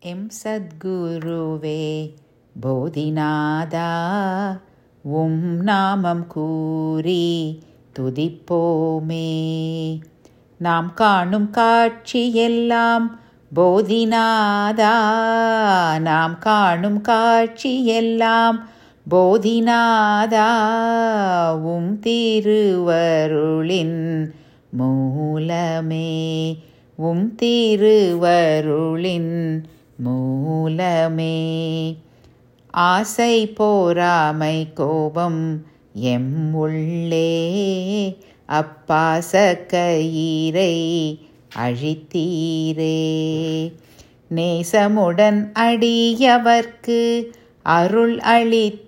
M சத்குருவே போதிநாதா உம் நாமம் கூறி துதிப்போமே நாம் காணும் காட்சியெல்லாம் போதிநாதா நாம் காணும் காட்சியெல்லாம் போதிநாதா உம் திருவருளின் மூலமே உம் திருவருளின் மூலமே ஆசை போராமை கோபம் எம் உள்ளே அப்பாச கயிறை அழித்தீரே நேசமுடன் அடியவர்க்கு அருள் அளித்த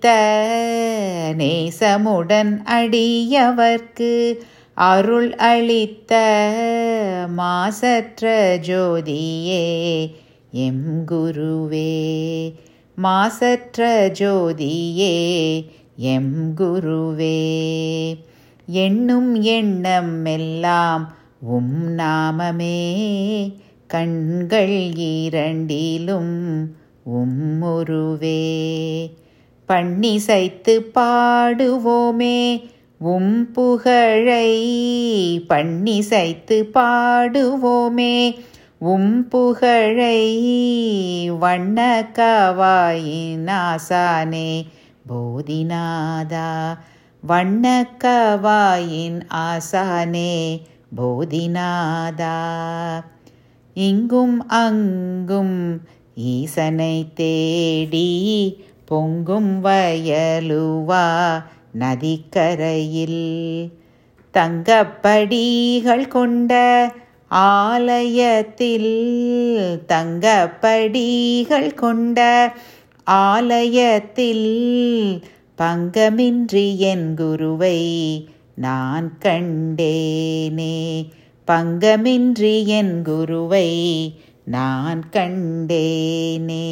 நேசமுடன் அடியவர்க்கு அருள் அளித்த மாசற்ற ஜோதியே எம் குருவே மாசற்ற ஜோதியே எம் குருவே எண்ணும் எண்ணம் எல்லாம் உம் நாமமே கண்கள் இரண்டிலும் உம்முருவே பண்ணிசைத்து பாடுவோமே உம் புகழை பண்ணிசைத்து பாடுவோமே உம் புகழை வண்ண கவாயினாசானே போதிநாதா வண்ண கவாயின் ஆசானே போதிநாதா இங்கும் அங்கும் ஈசனை தேடி பொங்கும் வயலுவா நதிக்கரையில் தங்கப்படிகள் கொண்ட ஆலயத்தில் தங்கப்படிகள் கொண்ட ஆலயத்தில் பங்கமின்றி என் குருவை நான் கண்டேனே பங்கமின்றி என் குருவை நான் கண்டேனே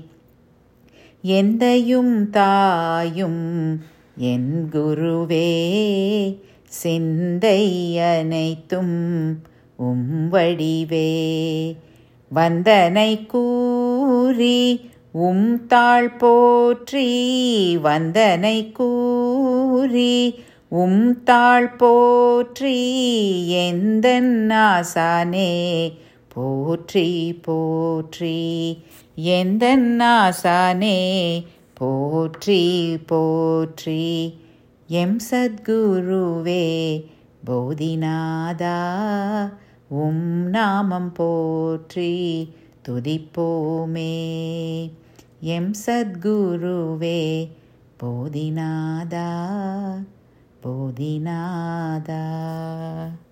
எந்தையும் தாயும் என் குருவே சிந்தை அனைத்தும் உம் வடிவே வந்தனை கூறி உம் தாழ் போற்றி வந்தனை கூறி உம் தாழ் போற்றி எந்த ஆசானே போற்றி போற்றி எந்த ஆசானே போற்றி போற்றி எம் சத்குருவே போதிநாதா உம் நாமம் போற்றி துதிப்போமே எம் சத்குருவே போதிநாதா போதிநாதா